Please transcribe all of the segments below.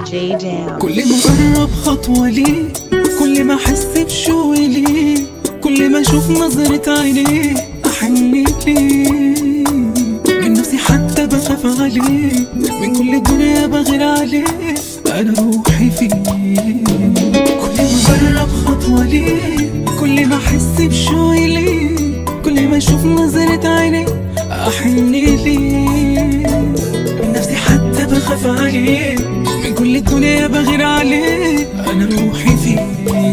DJ Dam. كل ما اقرب خطوة ليه كل ما احس بشوقي ليه كل ما اشوف نظرة عينيه احن ليه من نفسي حتى بخاف عليه من كل الدنيا بغير عليه انا روحي فيه كل ما اقرب خطوة ليه كل ما احس بشوقي ليه كل ما اشوف نظرة عينيه احن ليه من نفسي حتى بخاف عليه من كل الدنيا بغير عليه انا روحي فيه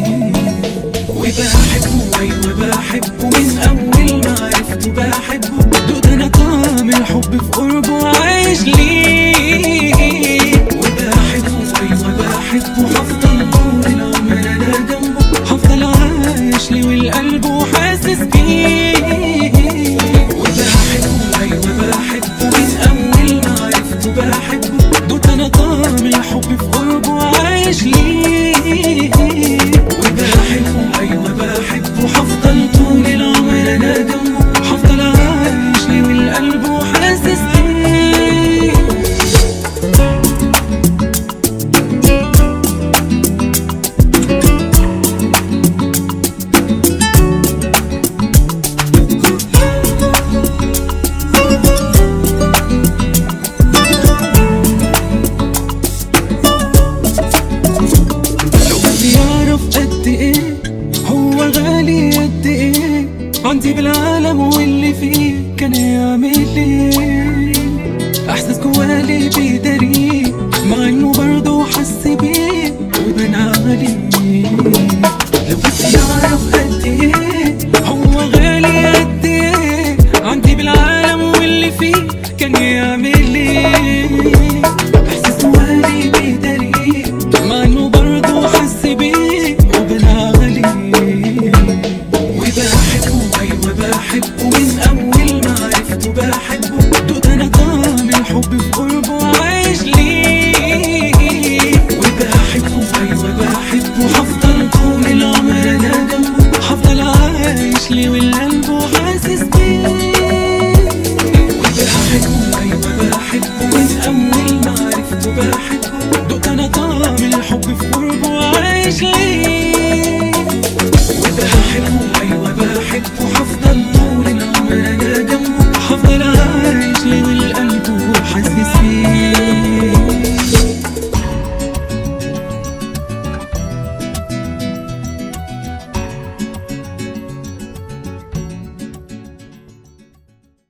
وبحبه ايوه بحبه من اول ما عرفته بحبه دوت انا طعم الحب في قربه عايش ليه وبحبه ايوه بحبه هفضل طول العمر انا جنبه هفضل عايش ليه والقلب وحاسس بيه وبحبه ايوه بحبه من اول ما عرفته بحبه دوت انا طعم الحب في قربه عايش ليه وبحبه ايوه بحبه هفضل طول العمر انا جنبه هفضل عايش ليه والقلب وحاسس بيه لو بس يعرف قد ايه هو غالي قد ايه عندي بالعالم واللي فيه كان يعمل ايه احساس جوالي بيداريه مع انه برضه حس بيه وبان عليه لو بس يعرف قد ايه هو غالي قد ايه عندي بالعالم واللي فيه كان يعمل ايه احساس جوالي بيداريه مع انه برضه حس بيه وبان عليه وبحبه ايوه بحبه من اول ما عرفته بحبه دوت انا طعم الحب في قربه عايش ليه وبحبه ايوه بحبه هفضل طول العمر انا جنبه هفضل عايش ليه والقلب